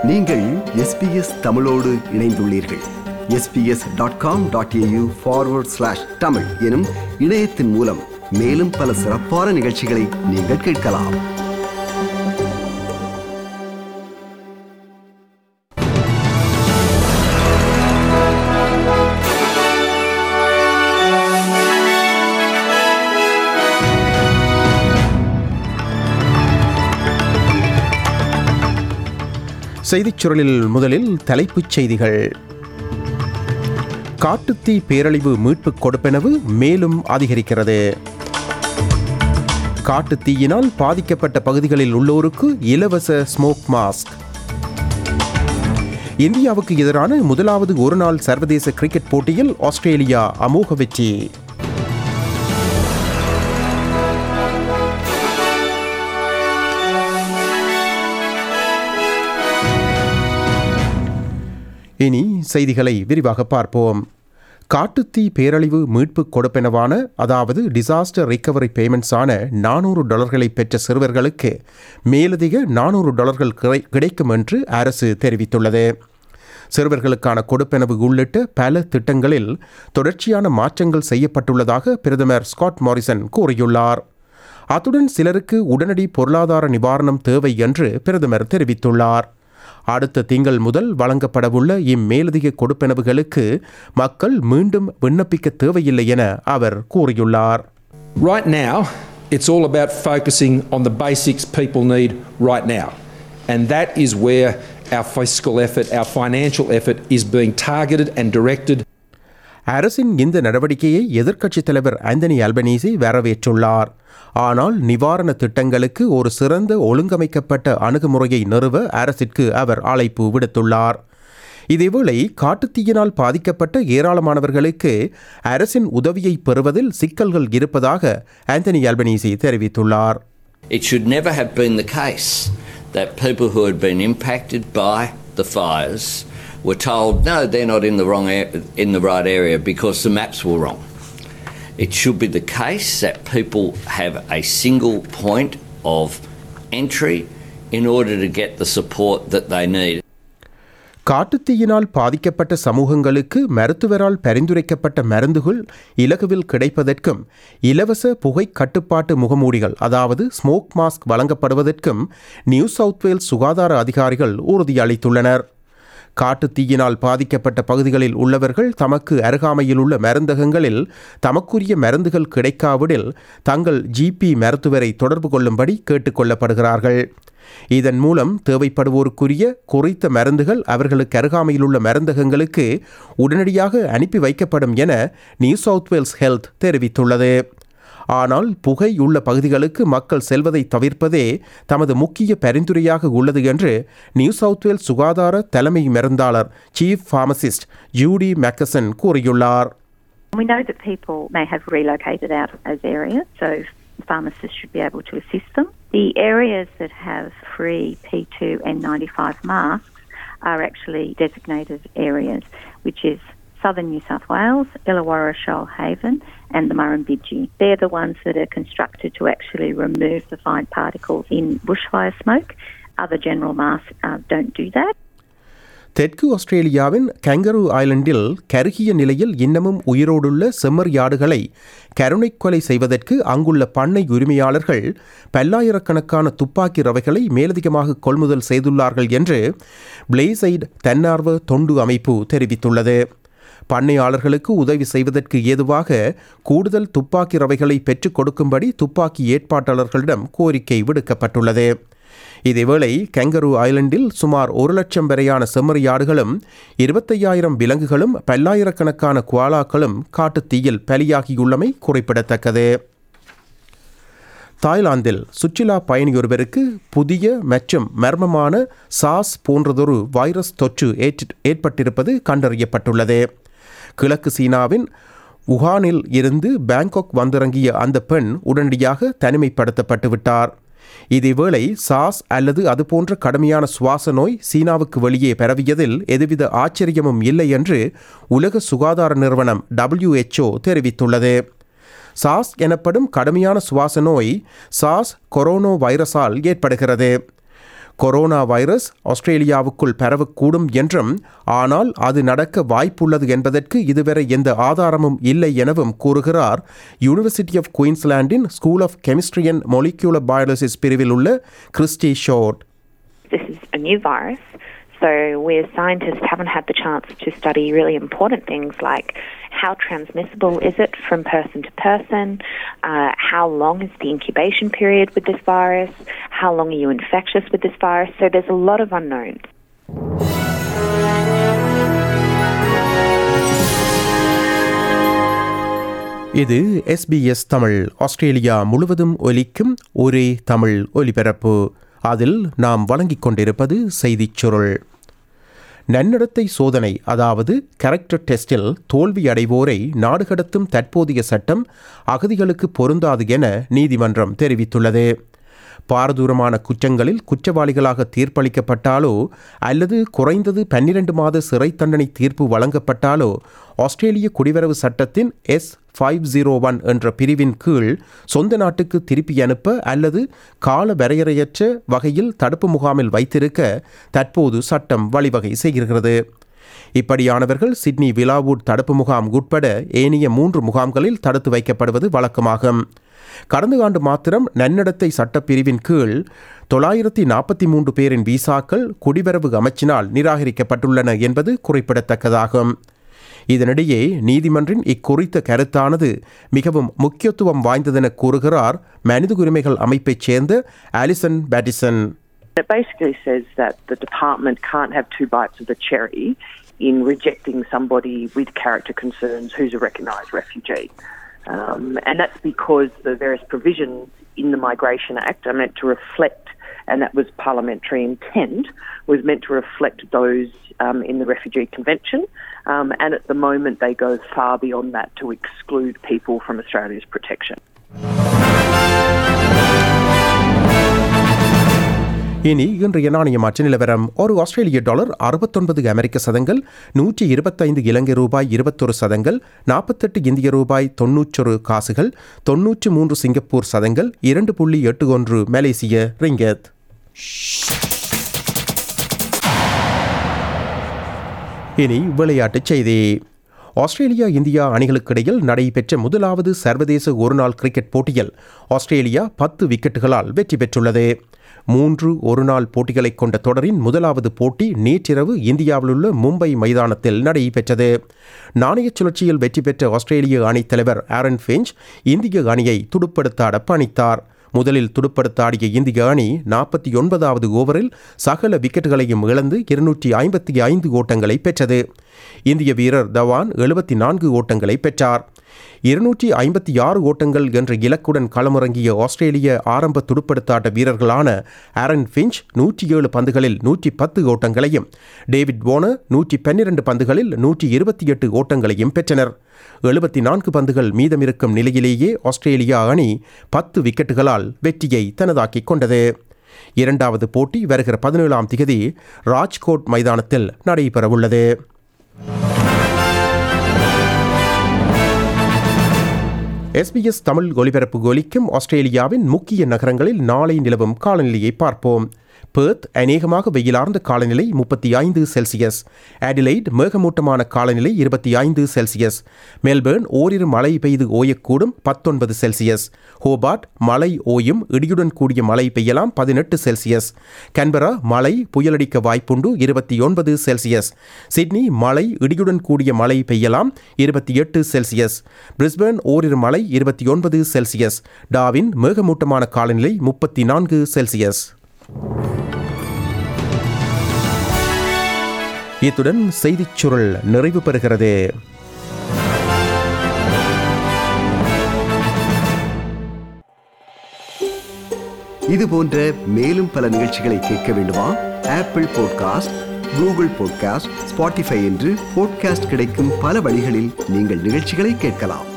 நீங்கள் எஸ்பிஎஸ் தமிழோடு இணைந்துள்ளீர்கள் SBS dot com dot AU forward slash Tamil எனும் இணையத்தின் மூலம் மேலும் பல சிறப்பான நிகழ்ச்சிகளை நீங்கள் கேட்கலாம் செய்திச் சுருளில் முதலில் தலைப்புச் செய்திகள் காட்டுத்தீ பேரழிவு மீட்புக் கொடுப்பெனவு மேலும் அதிகரிக்கிறது காட்டுத்தீயினால் பாதிக்கப்பட்ட பகுதிகளில் உள்ளோருக்கு இலவச ஸ்மோக் மாஸ்க் இந்தியாவுக்கு எதிரான முதலாவது ஒருநாள் சர்வதேச கிரிக்கெட் போட்டியில் ஆஸ்திரேலியா அமோக வெற்றி இனி செய்திகளை விரிவாக பார்ப்போம் காட்டுத்தீ பேரழிவு மீட்பு கொடுப்பெனவான அதாவது டிசாஸ்டர் ரிகவரி பேமெண்ட்ஸான நானூறு டாலர்களை பெற்ற சிறுவர்களுக்கு மேலதிக நானூறு டாலர்கள் கிடை- கிடைக்கும் என்று அரசு தெரிவித்துள்ளது சிறுவர்களுக்கான கொடுப்பெனவு உள்ளிட்ட பல திட்டங்களில் தொடர்ச்சியான மாற்றங்கள் செய்யப்பட்டுள்ளதாக பிரதமர் ஸ்காட் மாரிசன் கூறியுள்ளார் அத்துடன் சிலருக்கு உடனடி பொருளாதார நிவாரணம் தேவை என்று பிரதமர் தெரிவித்துள்ளார் அடுத்த திங்கள் முதல் வழங்கப்படவுள்ள இம்மேலதிக கொடுப்பெனவுகளுக்கு மக்கள் மீண்டும் விண்ணப்பிக்க தேவையில்லை என அவர் கூறியுள்ளார் Right now, it's all about focusing on the basics people need right now. And that is where our fiscal effort, our financial effort is being targeted and directed அரசின் இந்த நடவடிக்கையை எதிர்க்கட்சித் தலைவர் ஆந்தனி அல்பனீசி வரவேற்றுள்ளார் ஆனால் நிவாரண திட்டங்களுக்கு ஒரு சிறந்த ஒழுங்கமைக்கப்பட்ட அணுகுமுறையை நிறுவ அரசிற்கு அவர் அழைப்பு விடுத்துள்ளார் இதேவேளை காட்டுத்தீயினால் பாதிக்கப்பட்ட ஏராளமானவர்களுக்கு அரசின் உதவியை பெறுவதில் சிக்கல்கள் இருப்பதாக ஆந்தனி அல்பனீசி தெரிவித்துள்ளார் It should never have been the case that people who had been impacted by the fires were told, no, they're not in the wrong a- in the right area because the maps were wrong. It should be the case that people have a single point of entry in order to get the support that they need. காட்டுத்தீயினால் பாதிக்கப்பட்ட சமூகங்களுக்கு மருத்துவரால் பரிந்துரைக்கப்பட்ட மருந்துகள் இலகுவில் கிடைப்பதற்கும் இலவச புகை கட்டுப்பாட்டு முகமூடிகள் அதாவது ஸ்மோக் மாஸ்க் வழங்கப்படுவதற்கும் நியூ சவுத் வேல்ஸ் சுகாதார அதிகாரிகள் உறுதியளித்துள்ளனர் காட்டுத்தீயினால் பாதிக்கப்பட்ட பகுதிகளில் உள்ளவர்கள் தமக்கு அருகாமையில் உள்ள மருந்தகங்களில் தமக்குரிய மருந்துகள் கிடைக்காவிடில் தங்கள் ஜிபி மருத்துவரை தொடர்பு கொள்ளும்படி கேட்டுக்கொள்ளப்படுகிறார்கள் இதன் மூலம் தேவைப்படுவோருக்குரிய குறித்த மருந்துகள் அவர்களுக்கு அருகாமையில் உள்ள மருந்தகங்களுக்கு உடனடியாக அனுப்பி வைக்கப்படும் என நியூ சவுத் வேல்ஸ் ஹெல்த் தெரிவித்துள்ளது ஆனால் புகை உள்ள பகுதிகளுக்கு மக்கள் செல்வதை தவிர்ப்பதே தமது முக்கிய பரிந்துரையாக உள்ளது என்று நியூ சவுத் வேல்ஸ் சுகாதார தலைமை மருந்தாளர் சீஃப் ஃபார்மசிஸ்ட் ஜூடி மேக்கசன் கூறியுள்ளார் We know that people may have relocated out of those areas, so pharmacists should be able to assist them. The areas that have free P2 and 95 masks are actually designated areas, which is southern New South Wales, Illawarra Shoalhaven, and the Murrumbidgee. They're the ones that are constructed to actually remove the fine particles in bushfire smoke. Other general masks uh, don't do that. தெற்கு ஆஸ்திரேலியாவின் kangaroo ஐலண்டில் கருகிய நிலையில் இன்னமும் உயிரோடுள்ள செம்மறியாடுகளை கருணைக் கொலை செய்வதற்கு அங்குள்ள பண்ணை உரிமையாளர்கள் பல்லாயிரக்கணக்கான துப்பாக்கி ரவைகளை மேலதிகமாக கொள்முதல் செய்துள்ளார்கள் என்று பிளேசைட் தன்னார்வ தொண்டு அமைப்பு தெரிவித்துள்ளது பண்ணையாளர்களுக்கு உதவி செய்வதற்கு ஏதுவாக கூடுதல் துப்பாக்கி ரவைகளை பெற்றுக் கொடுக்கும்படி துப்பாக்கி ஏற்பாட்டாளர்களிடம் கோரிக்கை விடுக்கப்பட்டுள்ளது இதேவேளை கெங்கரு ஐலண்டில் சுமார் ஒரு லட்சம் வரையான செம்மறியாடுகளும் இருபத்தையாயிரம் விலங்குகளும் பல்லாயிரக்கணக்கான குவாலாக்களும் காட்டுத் தீயில் பலியாகியுள்ளமை குறிப்பிடத்தக்கது தாய்லாந்தில் சுற்றுலா பயணியொருவருக்கு புதிய மற்றும் மர்மமான சாஸ் போன்றதொரு வைரஸ் தொற்று ஏற்று- ஏற்பட்டிருப்பது கண்டறியப்பட்டுள்ளது கிழக்கு சீனாவின் உஹானில் இருந்து பாங்காக் வந்திறங்கிய அந்த பெண் உடனடியாக தனிமைப்படுத்தப்பட்டு விட்டார் இதேவேளை சாஸ் அல்லது அதுபோன்ற கடுமையான சுவாச நோய் சீனாவுக்கு வெளியே பரவியதில் எதுவித ஆச்சரியமும் இல்லை என்று உலக சுகாதார நிறுவனம் WHO தெரிவித்துள்ளது சாஸ் எனப்படும் கடுமையான சுவாச நோய் சாஸ் கொரோனோ வைரஸால் ஏற்படுகிறது கொரோனா வைரஸ் ஆஸ்திரேலியாவுக்குள் பரவக்கூடும் என்றும் ஆனால் அது நடக்க வாய்ப்புள்ளது என்பதற்கு இதுவரை எந்த ஆதாரமும் இல்லை எனவும் கூறுகிறார் யூனிவர்சிட்டி ஆஃப் குயின்ஸ்லாண்டின் school of chemistry and molecular biologies பிரிவில் உள்ள Kirsty Short this is a new virus. So we as scientists haven't had the chance to study really important things like how transmissible is it from person to person, uh, how long is the incubation period with this virus, how long are you infectious with this virus. So there's a lot of unknowns. இது SBS Tamil Australia முழுவதும் ஒலிக்கும் ஒரே தமிழ் ஒலிபரப்பு அதில் நாம் வழங்கிக் கொண்டிருப்பது செய்திச் சுருள் நன்னடத்தை சோதனை அதாவது கேரக்டர் டெஸ்டில் தோல்வி அடைவோரை நாடு கடத்தும் தற்போதைய சட்டம் அகதிகளுக்கு பொருந்தாது என நீதிமன்றம் தெரிவித்துள்ளது பாரதூரமான குற்றங்களில் குற்றவாளிகளாக தீர்ப்பளிக்கப்பட்டாலோ அல்லது குறைந்தது பன்னிரண்டு மாத சிறை தண்டனை தீர்ப்பு வழங்கப்பட்டாலோ ஆஸ்திரேலிய குடிவரவு சட்டத்தின் எஸ் ஃபைவ் ஜீரோ ஒன் என்ற பிரிவின் கீழ் சொந்த நாட்டுக்கு திருப்பி அனுப்ப அல்லது கால வரையறையற்ற வகையில் தடுப்பு முகாமில் வைத்திருக்க தற்போது சட்டம் வழிவகை செய்கிறது இப்படியானவர்கள் சிட்னி விலாவூட் தடுப்பு முகாம் உட்பட ஏனைய மூன்று முகாம்களில் தடுத்து வைக்கப்படுவது வழக்கமாகும் கடந்த ஆண்டு மாத்திரம் நன்னடத்தை சட்டப்பிரிவின் கீழ் தொள்ளாயிரத்தி நாற்பத்தி மூன்று பேரின் விசாக்கள் குடிவரவு அமைச்சினால் நிராகரிக்கப்பட்டுள்ளன என்பது குறிப்பிடத்தக்கதாகும் இதனிடையே நீதிமன்றின் இக்குறித்த கருத்தானது மிகவும் முக்கியத்துவம் வாய்ந்ததென கூறுகிறார் மனித உரிமைகள் அமைப்பைச் சேர்ந்த Alison Battisson It basically says that the department can't have two bites of the cherry in rejecting somebody with character concerns who's a recognised refugee. Um, and that's because the various provisions in the Migration Act are meant to reflect, and that was parliamentary intent, was meant to reflect those um, in the Refugee Convention. Um, and at the moment, they go far beyond that to exclude people from Australia's protection. இனி இன்றைய நாணய மாற்ற நிலவரம் ஒரு ஆஸ்திரேலிய dollar அறுபத்தொன்பது அமெரிக்க சதங்கள் நூற்றி இருபத்தைந்து இலங்கை ரூபாய் இருபத்தொரு சதங்கள் நாற்பத்தெட்டு இந்திய ரூபாய் தொன்னூற்றொரு காசுகள் தொன்னூற்று மூன்று சிங்கப்பூர் சதங்கள் இரண்டு புள்ளி எட்டு ஒன்று மலேசிய ரிங்கத் இனி விளையாட்டுச் செய்தி ஆஸ்திரேலியா இந்தியா அணிகளுக்கிடையில் நடைபெற்ற முதலாவது சர்வதேச ஒருநாள் கிரிக்கெட் போட்டியில் ஆஸ்திரேலியா பத்து விக்கெட்டுகளால் வெற்றி பெற்றுள்ளது மூன்று ஒருநாள் போட்டிகளை கொண்ட தொடரின் முதலாவது போட்டி நேற்றிரவு இந்தியாவிலுள்ள மும்பை மைதானத்தில் நடைபெற்றது நாணயச் சுழற்சியில் வெற்றி பெற்ற ஆஸ்திரேலிய அணித் தலைவர் ஆரன் ஃபிஞ்ச் இந்திய அணியை துடுப்படுத்தாட பணித்தார் முதலில் துடுப்படுத்தாடிய இந்திய அணி நாற்பத்தி ஒன்பதாவது ஓவரில் சகல விக்கெட்டுகளையும் இழந்து இருநூற்றி ஐம்பத்தி ஐந்து ஓட்டங்களை பெற்றது இந்திய வீரர் தவான் எழுபத்தி நான்கு ஓட்டங்களை பெற்றார் இருநூற்றி ஐம்பத்தி ஆறு ஓட்டங்கள் என்ற இலக்குடன் களமிறங்கிய ஆஸ்திரேலிய ஆரம்ப துடுப்படுத்தாட்ட வீரர்களான ஆரன் ஃபிஞ்ச் நூற்றி ஏழு பந்துகளில் நூற்றி பத்து ஓட்டங்களையும் டேவிட் வார்னர் நூற்றி பன்னிரண்டு பந்துகளில் நூற்றி இருபத்தி எட்டு ஓட்டங்களையும் பெற்றனர் எழுபத்தி நான்கு பந்துகள் மீதமிருக்கும் நிலையிலேயே ஆஸ்திரேலியா அணி பத்து விக்கெட்டுகளால் வெற்றியை தனதாக்கிக் கொண்டது இரண்டாவது போட்டி வருகிற பதினேழாம் திகதி ராஜ்கோட் மைதானத்தில் நடைபெறவுள்ளது எஸ்பிஎஸ் தமிழ் ஒலிபரப்பு ஒலிக்கும் ஆஸ்திரேலியாவின் முக்கிய நகரங்களில் நாளை நிலவும் காலநிலையை பார்ப்போம் பெர்த் அநேகமாக வெயிலார்ந்த காலநிலை முப்பத்தி ஐந்து செல்சியஸ் ஆடிலைட் மேகமூட்டமான காலநிலை இருபத்தி ஐந்து செல்சியஸ் மெல்பேர்ன் ஓரிரு மழை பெய்து ஓயக்கூடும் பத்தொன்பது செல்சியஸ் ஹோபார்ட் மழை ஓயும் இடியுடன் கூடிய மழை பெய்யலாம் பதினெட்டு செல்சியஸ் கன்பரா மழை புயலடிக்க வாய்ப்புண்டு இருபத்தி ஒன்பது செல்சியஸ் சிட்னி மழை இடியுடன் கூடிய மழை பெய்யலாம் இருபத்தி எட்டு செல்சியஸ் பிரிஸ்பேர்ன் ஓரிரு மழை இருபத்தி ஒன்பது செல்சியஸ் டாவின் மேகமூட்டமான காலநிலை முப்பத்தி நான்கு செல்சியஸ் இத்துடன் செய்திச் சுருள் நிறைவு பெறுகிறது இது போன்ற மேலும் பல நிகழ்ச்சிகளை கேட்க வேண்டுமா Apple podcast Google podcast Spotify என்று பாட்காஸ்ட் கிடைக்கும் பல வழிகளில் நீங்கள் நிகழ்ச்சிகளை கேட்கலாம்